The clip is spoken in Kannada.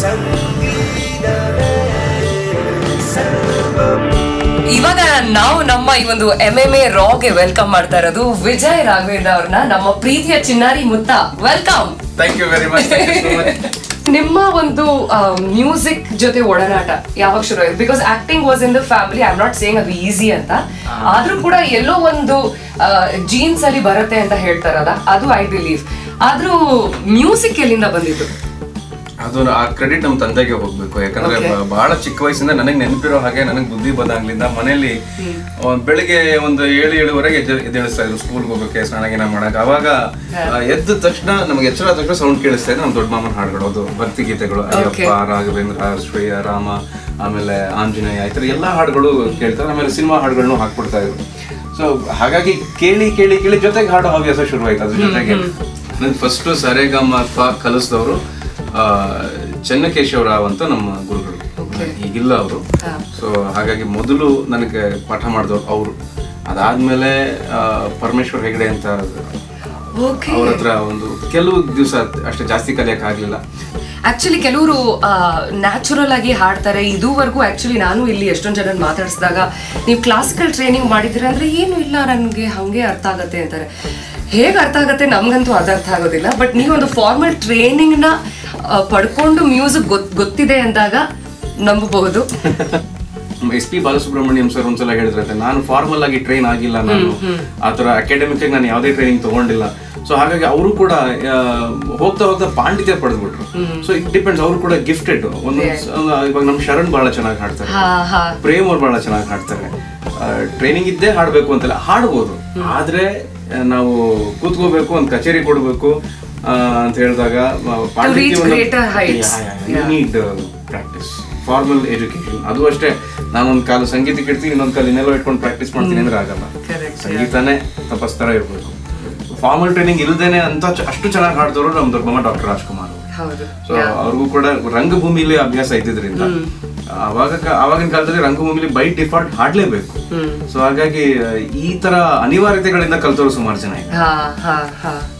ಇವಾಗ ನಾವು ನಮ್ಮ ಈ ಒಂದು ಎಂ ಎಂ ಎ ರಾಗೆ ವೆಲ್ಕಮ್ ಮಾಡ್ತಾ ಇರೋದು ವಿಜಯ್ ರಾಘವೇಂದ್ರ ಅವ್ರನ್ನ ನಮ್ಮ ಪ್ರೀತಿಯ Chinnari Mutha welcome thank you very much ನಿಮ್ಮ ಒಂದು ಮ್ಯೂಸಿಕ್ ಜೊತೆ ಒಡನಾಟ ಯಾವಾಗ ಶುರು ಆಯ್ತು because acting was in the family I am not saying ಅದು ಈಸಿ ಅಂತ ಆದ್ರೂ ಕೂಡ ಎಲ್ಲೋ ಒಂದು ಜೀನ್ಸ್ ಅಲ್ಲಿ ಬರುತ್ತೆ ಅಂತ ಹೇಳ್ತಾರಲ್ಲ ಅದು ಐ ಬಿಲೀವ್ ಆದ್ರೂ ಮ್ಯೂಸಿಕ್ ಎಲ್ಲಿಂದ ಬಂದಿದ್ದು ಅದು ಆ ಕ್ರೆಡಿಟ್ ನಮ್ಮ ತಂದೆಗೆ ಹೋಗ್ಬೇಕು ಯಾಕಂದ್ರೆ Okay. ಬ- ಬಹಳ ಚಿಕ್ಕ ವಯಸ್ಸಿಂದ ನನಗೆ ನೆನಪಿರೋ ಹಾಗೆ ನನಗೆ ಬುದ್ಧಿ ಬಂದಾಗ್ಲಿಂದ ಮನೆಯಲ್ಲಿ ಒಂದ್ ಬೆಳಿಗ್ಗೆ ಒಂದು ಏಳು ಏಳುವರೆಗೆ ಎದ್ದು ಎದ್ದೇಳಿಸ್ತಾ ಇದ್ರು ಸ್ಕೂಲ್ಗೆ ಹೋಗ್ಬೇಕು ಸ್ನಾನಗಿನ ಮಾಡಕ್ ಅವಾಗ ಆ, ಎದ್ದ ತಕ್ಷಣ ನಮ್ಗೆ ಎಚ್ಚರ ಆದ ತಕ್ಷಣ ಸೌಂಡ್ ಕೇಳಿಸ್ತಾ ಇದ್ರೆ ನಮ್ಮ ದೊಡ್ಡ ಮಾಮನ ಹಾಡುಗಳು ಅದು ಭಕ್ತಿ ಗೀತೆಗಳು ಅಯ್ಯಪ್ಪ ರಾಘವೇಂದ್ರ ಶ್ರೇಯ ರಾಮ ಆಮೇಲೆ ಆಂಜನೇಯ ಈ ತರ ಎಲ್ಲಾ ಹಾಡುಗಳು ಕೇಳ್ತಾರೆ ಆಮೇಲೆ ಸಿನಿಮಾ ಹಾಡುಗಳನ್ನು ಹಾಕ್ಬಿಡ್ತಾ ಇದ್ರು ಸೊ ಹಾಗಾಗಿ ಕೇಳಿ ಕೇಳಿ ಕೇಳಿ ಜೊತೆಗೆ ಹಾಡೋ ಹವ್ಯಾಸ ಶುರುವಾಯ್ತು ಅದ್ರ ಜೊತೆಗೆ ನನ್ ಫಸ್ಟ್ ಸರೆಗಮ ಪ ಕಲಿಸಿದವರು ಚೆನ್ನಕೇಶವ ರಾವ್ ಅಂತ ನಮ್ಮ ಗುರುಗಳು ಈಗಿಲ್ಲ ಅವರು ಸೊ ಹಾಗಾಗಿ ಮೊದಲು ನನಗೆ ಪಾಠ ಮಾಡಿದವರು ಅವರು ಅದಾದ್ಮೇಲೆ ಆ, ಪರಮೇಶ್ವರ್ ಹೆಗಡೆ ಅಂತ ಓಕೆ ಅವ್ರ ಹತ್ರ ಒಂದು ಕೆಲವು ದಿವಸ ಅಷ್ಟೇ ಜಾಸ್ತಿ ಕಲಿಯಕ್ ಆಗ್ಲಿಲ್ಲ ಆಕ್ಚುಲಿ ಕೆಲವರು ನ್ಯಾಚುರಲ್ ಆಗಿ ಹಾಡ್ತಾರೆ ಇದುವರೆಗೂ ಆಕ್ಚುಲಿ ನಾನು ಇಲ್ಲಿ ಎಷ್ಟೊಂದು ಜನ ಮಾತಾಡಿಸಿದಾಗ ನೀವು ಕ್ಲಾಸಿಕಲ್ ಟ್ರೈನಿಂಗ್ ಮಾಡಿದ್ದೀರಾ ಅಂದ್ರೆ ಏನು ಇಲ್ಲ ನನಗೆ ಹಂಗೆ ಅರ್ಥ ಆಗತ್ತೆ ಅಂತಾರೆ ಹೇಗೆ ಅರ್ಥ ಆಗತ್ತೆ ನಮ್ಗಂತೂ ಅದು ಅರ್ಥ ಆಗೋದಿಲ್ಲ ಬಟ್ ನೀವೊಂದು ಫಾರ್ಮಲ್ ಟ್ರೈನಿಂಗ್ನ ಪಡ್ಕೊಂಡು ಮ್ಯೂಸಿಕ್ ಗೊತ್ತಿದೆ ಅಂದಾಗ ನಂಬಬಹುದು ಎಸ್ ಪಿ ಬಾಲಸುಬ್ರಹ್ಮಣ್ಯಂ ಸರ್ ಒಂದ್ಸಲ ಹೇಳಿದ್ರಂತೆ ನಾನು ಫಾರ್ಮಲ್ ಆಗಿ ಟ್ರೈನ್ ಆಗಿಲ್ಲ ನಾನು ಆತರ ಅಕಾಡೆಮಿಕ್ ಆಗಿ ನಾನು ಯಾವುದೇ ಟ್ರೈನಿಂಗ್ ತಗೊಂಡಿಲ್ಲ ಸೊ ಹಾಗಾಗಿ ಅವರು ಕೂಡ ಆ, ಹೋಗ್ತಾ ಹೋಗ್ತಾ ಪಾಂಡಿತ್ಯ ಪಡೆದ್ಬಿಟ್ರು ಸೊ ಇಟ್ ಡಿಪೆಂಡ್ಸ್ ಅವರು ಕೂಡ ಗಿಫ್ಟೆಡ್ ಒಂದೊಂದು ಇವಾಗ ನಮ್ ಶರಣ್ ಬಹಳ ಚೆನ್ನಾಗಿ ಹಾಡ್ತಾರೆ ಹಾ ಹಾ ಪ್ರೇಮ್ ಅವ್ರು ಬಹಳ ಚೆನ್ನಾಗಿ ಹಾಡ್ತಾರೆ ಟ್ರೈನಿಂಗ್ ಇದ್ದೇ ಹಾಡ್ಬೇಕು ಅಂತೆಲ್ಲ ಹಾಡ್ಬೋದು ಆದ್ರೆ ಆ, ನಾವು ಕೂತ್ಕೋಬೇಕು ಒಂದು ಕಚೇರಿ ಕೊಡ್ಬೇಕು ಆ, ಅಂತ ಹೇಳಿದಾಗ reach greater heights. Need practice formal education ಅದು ಅಷ್ಟೇ ನಾನೊಂದ್ ಕಾಲು ಸಂಗೀತಕ್ಕೆ ಇಡ್ತೀನಿ ಇನ್ನೊಂದ್ ಕಾಲು ಇನ್ನೆಲ್ಲೋ ಇಟ್ಕೊಂಡು ಪ್ರಾಕ್ಟೀಸ್ ಮಾಡ್ತೀನಿ ಅಂದ್ರೆ ಆಗಲ್ಲ Correct, ಸಂಗೀತನೇ ತಪಸ್ತರ ಇರ್ಬೇಕು ಫಾರ್ಮಲ್ ಟ್ರೈನಿಂಗ್ ಇಲ್ದೇನೆ ಅಂತ ಚ- ಅಷ್ಟು ಚೆನ್ನಾಗಿ ಹಾಡ್ದವರು ನಮ್ ದೊಡ್ಡಮ್ಮ ಡಾಕ್ಟರ್ ರಾಜ್ಕುಮಾರ್ ಅವರು ಹೌದು ಸೊ ಅವ್ರಿಗೂ ಕೂಡ ರಂಗಭೂಮಿಲಿ ಅಭ್ಯಾಸ ಇದ್ದಿದ್ರಿಂದ ಅವಾಗ ಕ- ಅವಾಗಿನ ಕಾಲದಲ್ಲಿ ರಂಗಭೂಮಿಲಿ ಬೈ ಡಿಫಾಲ್ಟ್ ಹಾಡ್ಲೇಬೇಕು ಸೊ ಹಾಗಾಗಿ ಆ, ಈ ತರ ಅನಿವಾರ್ಯತೆಗಳಿಂದ ಕಲ್ತವ್ರು ಸುಮಾರು ಜನ ಇದ್ದಾರೆ ಹಾ ಹಾ ಹಾ